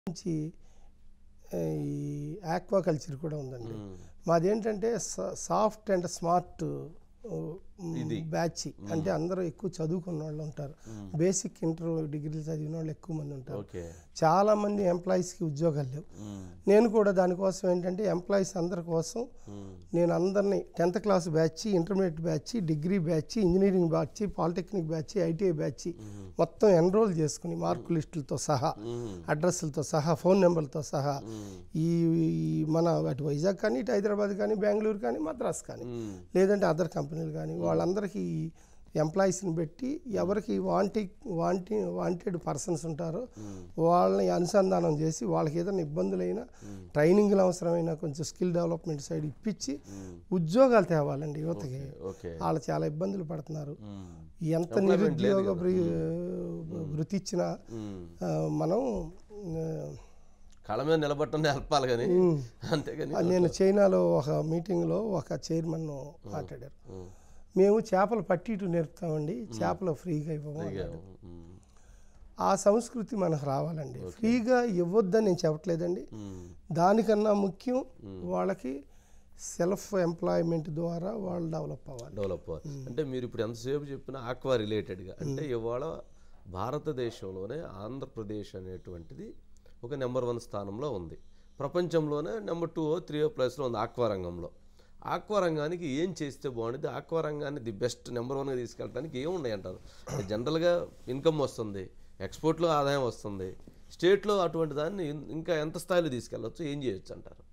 నుంచి ఆ, ఈ ఆక్వాకల్చర్ కూడా ఉందండి ఉమ్. మాదేంటంటే సాఫ్ట్ అండ్ స్మార్ట్ ఇది. బ్యాచ్ అంటే అందరూ ఎక్కువ చదువుకున్న వాళ్ళు ఉంటారు బేసిక్ ఇంటర్ డిగ్రీలు చదివిన వాళ్ళు ఎక్కువ మంది ఉంటారు ఓకే చాలా మంది ఎంప్లాయీస్కి ఉద్యోగాలు లేవు ఉమ్. నేను కూడా దానికోసం ఏంటంటే ఎంప్లాయీస్ అందరి కోసం ఉమ్. నేను అందరినీ tenth class batch intermediate batch degree batch engineering batch polytechnic batch ITI batch మొత్తం ఎన్రోల్ చేసుకుని మార్కు లిస్టులతో సహా ఉమ్. అడ్రస్లతో సహా ఫోన్ నెంబర్లతో సహా ఉమ్. ఈ ఈ మన అటు వైజాగ్ కానీ ఇటు హైదరాబాద్ కానీ బెంగళూరు కానీ మద్రాస్ కానీ ఉమ్. లేదంటే అదర్ కంపెనీలు కానీ వాళ్ళందరికీ ఎంప్లాయీస్ని పెట్టి ఎవరికి వాంటి వాంటి వాంటెడ్ పర్సన్స్ ఉంటారో వాళ్ళని అనుసంధానం చేసి వాళ్ళకి ఏదైనా ఇబ్బందులైనా ట్రైనింగ్లు అవసరమైన కొంచెం స్కిల్ డెవలప్మెంట్ సైడ్ ఇప్పించి ఉద్యోగాలు తేవాలండి యువతకి ఓకే వాళ్ళు చాలా ఇబ్బందులు పడుతున్నారు ఉమ్. ఎంత Employment లేదు నిరుద్యోగ కదా. వృ- వృత్తి ఇచ్చినా ఉమ్. ఆ, మనం ఆ, కళ మీద నిలబట్టం నేర్పాలి కానీ అంతేగాని నేను చైనాలో ఒక మీటింగ్లో ఒక చైర్మన్ మాట్లాడారు ఉమ్. మేము చేపలు పట్టి ఇటు నేర్పుతామండి చేపలు ఫ్రీగా ఇవ్వము ఇక, అన్నాడు. ఉమ్. ఆ సంస్కృతి మనకు రావాలండి ఫ్రీగా ఇవ్వద్దని నేను చెప్పట్లేదండి ఉమ్. దానికన్నా ముఖ్యం వాళ్ళకి సెల్ఫ్ ఎంప్లాయ్మెంట్ ద్వారా వాళ్ళు డెవలప్ అవ్వాలి డెవలప్ అవ్వాలి. అంటే మీరు ఇప్పుడు ఎంతసేపు చెప్పిన ఆక్వా రిలేటెడ్గా అంటే ఇవాళ భారతదేశంలోనే ఆంధ్రప్రదేశ్ అనేటువంటిది ఒక నెంబర్ వన్ స్థానంలో ఉంది ప్రపంచంలోనే నెంబర్ టూ త్రీ ప్లేస్లో ఉంది ఆక్వా రంగంలో ఆక్వా రంగానికి ఏం చేస్తే బాగుంటుంది ఆక్వా రంగాన్ని ది బెస్ట్ నెంబర్ వన్గా తీసుకెళ్ళడానికి ఏమున్నాయి అంటారు జనరల్గా ఇన్కమ్ వస్తుంది ఎక్స్పోర్ట్లో ఆదాయం వస్తుంది స్టేట్లో అటువంటి దాన్ని ఇన్- ఇంకా ఎంత స్థాయిలో తీసుకెళ్ళవచ్చు ఏం చేయొచ్చు అంటారు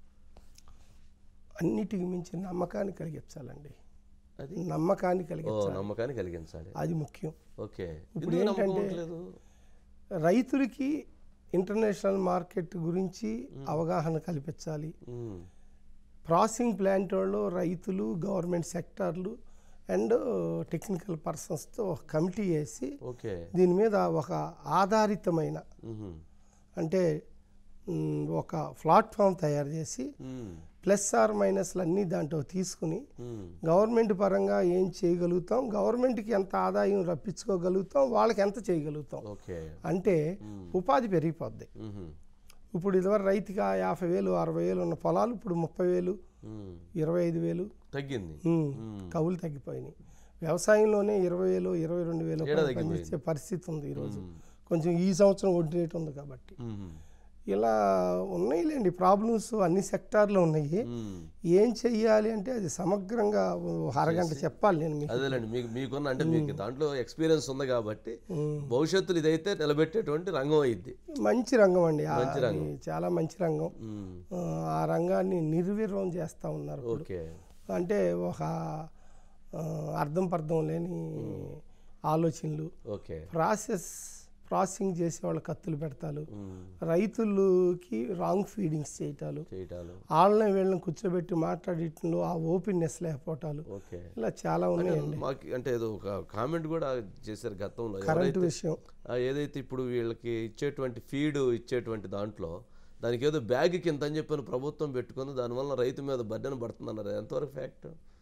అన్నిటికి మించి నమ్మకాన్ని కలిగించాలండి అది నమ్మకాన్ని ఓ కలిగించాలి నమ్మకాన్ని కలిగించాలి అది ముఖ్యం ఓకే ఇప్పుడు ఎందుకు నమ్మకం ఏంటంటే- ఉండలేదు రైతులకి ఇంటర్నేషనల్ మార్కెట్ గురించి అవగాహన కల్పించాలి ఉమ్, ప్రాసెసింగ్ ప్లాంట్ వాళ్ళు రైతులు గవర్నమెంట్ సెక్టార్లు అండ్ టెక్నికల్ పర్సన్స్తో ఒక కమిటీ వేసి ఓకే దీని మీద ఒక ఆధారితమైన ఉహుం, అంటే మ్, ఒక ప్లాట్ఫామ్ తయారు చేసి ఉమ్, ప్లస్ ఆర్ మైనస్లు అన్నీ దాంట్లో తీసుకుని ఉమ్, గవర్నమెంట్ పరంగా ఏం చేయగలుగుతాం గవర్నమెంట్కి ఎంత ఆదాయం రప్పించుకోగలుగుతాం వాళ్ళకి ఎంత చేయగలుగుతాం ఓకే అంటే ఉపాధి పెరిగిపోద్ది ఉహుం, ఇప్పుడు ఇదివరకు రైతుకి ఆ యాభై వేలు అరవై వేలు ఉన్న పొలాలు ఇప్పుడు ముప్పై వేలు ఉమ్, ఇరవై ఐదు వేలు తగ్గింది ఉమ్, ఉమ్, కవులు తగ్గిపోయినాయి వ్యవసాయంలోనే ఇరవై వేలు ఇరవై రెండు వేలు ఏడా పని- తగ్గిపోయింది. పనిచేసే పరిస్థితి ఉంది ఈరోజు ఉమ్, కొంచెం ఈ సంవత్సరం వడ్డీ రేటు ఉంది కాబట్టి ఉహుం, ఇలా ఉన్నాయిలేండి ప్రాబ్లమ్స్ అన్ని సెక్టార్లో ఉన్నాయి ఉమ్. ఏం చెయ్యాలి అంటే అది సమగ్రంగా ఓ అరగంట చెప్పాలి నేను మీకు అదేలేండి మీకు మీకున్న అంటే మీకు దాంట్లో ఎక్స్పీరియన్స్ ఉంది కాబట్టి ఉమ్. భవిష్యత్తులో ఇదైతే నిలబెట్టేటువంటి రంగం అయింది మంచి రంగం అండి ఆ- మంచి రంగం. అది చాలా మంచి రంగం ఆ, ఆ రంగాన్ని నిర్వీర్యం చేస్తూ ఉన్నారు ఇప్పుడు. ఓకే అంటే ఒక ఆ, అర్థం పర్థం లేని ఆలోచనలు ఓకే ప్రాసెస్ ప్రాసెసింగ్ చేసే వాళ్ళ కత్తులు పెడతాలు ఉమ్, రైతులకి రాంగ్ ఫీడింగ్స్ చేయటాలు చేయటాలు వాళ్ళని వీళ్ళని కూర్చోబెట్టి మాట్లాడటంలో ఆ ఓపెన్నెస్ లేకపోవటాలు ఓకే ఇలా చాలా ఉన్నాయండి మాకు అంటే ఏదో ఒక కామెంట్ కూడా చేశారు గతంలో కరెంటు ఎవరైతే విషయం ఆ, ఏదైతే ఇప్పుడు వీళ్ళకి ఇచ్చేటువంటి ఫీడ్ ఇచ్చేటువంటి దాంట్లో దానికి ఏదో బ్యాగ్ కింద అని చెప్పిన ప్రభుత్వం పెట్టుకుంది దానివల్ల రైతు మీద బడ్డన పడుతుందన్నారు ఎంతవరకు ఫ్యాక్ట్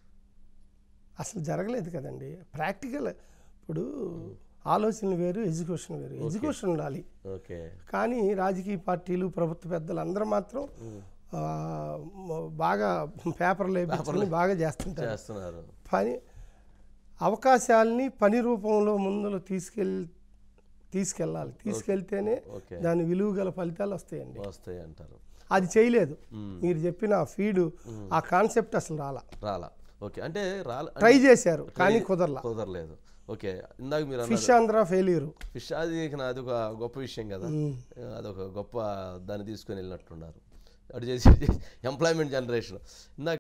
అసలు జరగలేదు కదండి ప్రాక్టికల్ ఇప్పుడు ఆలోచనలు వేరు ఎడ్యుకేషన్ వేరు ఎడ్యుకేషన్ ఉండాలి ఓకే కానీ రాజకీయ పార్టీలు ప్రభుత్వ పెద్దలు అందరూ మాత్రం ఆ, మ- బాగా పేపర్లు వేయించుకొని బాగా చేస్తుంటారు చేస్తున్నారు పని అవకాశాలని పని రూపంలో ముందులో తీసుకెళ్ తీసుకెళ్ళాలి తీసుకెళ్తేనే ఓకే దాని విలువ గల ఫలితాలు వస్తాయండి వస్తాయి అంటారు అది చేయలేదు మ్మ్. మీరు చెప్పిన ఫీడు ఆ కాన్సెప్ట్ అసలు రాలా రాలా ఓకే అంటే రాల ట్రై చేశారు కానీ కుదరలా కుదరలేదు ఓకే ఇందాక మీరు అన్నారు ఫిష్ ఆంధ్ర ఫెయిల్యూర్ ఫిష్ అది ఇక అది ఒక గొప్ప విషయం కదా అదొక గొప్ప దాన్ని తీసుకొని వెళ్ళినట్టున్నారు అటు చేసి ఎంప్లాయ్మెంట్ జనరేషన్ ఇందాక